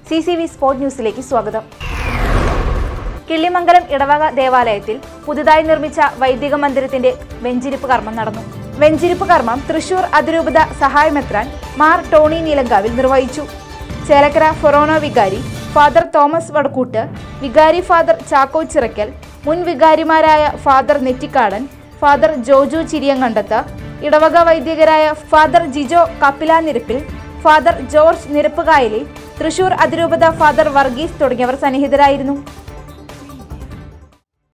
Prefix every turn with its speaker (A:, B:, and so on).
A: C C V sport ന്യൂസിലേക്ക് സ്വാഗതം കിള്ളിമംഗലം ഇടവക ദേവാലയത്തിൽ പുതുതായി നിർമ്മിച്ച വൈദിക മന്ദിരത്തിന്റെ വെഞ്ചിരിപ്പ് കർമ്മം നടന്നു വെഞ്ചിരിപ്പ് കർമ്മം തൃശൂർ അതിരൂപത സഹായമെത്രാൻ മാർ ടോണി നീലങ്കാവിൽ നിർവഹിച്ചു ചേലക്കര ഫൊറോണ വികാരി ഫാദർ തോമസ് വടക്കൂട്ട് വികാരി ഫാദർ ചാക്കോ ചിറക്കൽ മുൻ വികാരിമാരായ ഫാദർ നെറ്റിക്കാടൻ ഫാദർ ജോജു ചിരിയങ്കണ്ടത്ത് ഇടവക വൈദികരായ ഫാദർ ജിജോ കപ്പിലാനിരപ്പിൽ ഫാദർ ജോർജ് നിരപ്പുകായലിൽ തൃശൂർ അതിരൂപത ഫാദർ വർഗീസ് തുടങ്ങിയവർ സന്നിഹിതരായിരുന്നു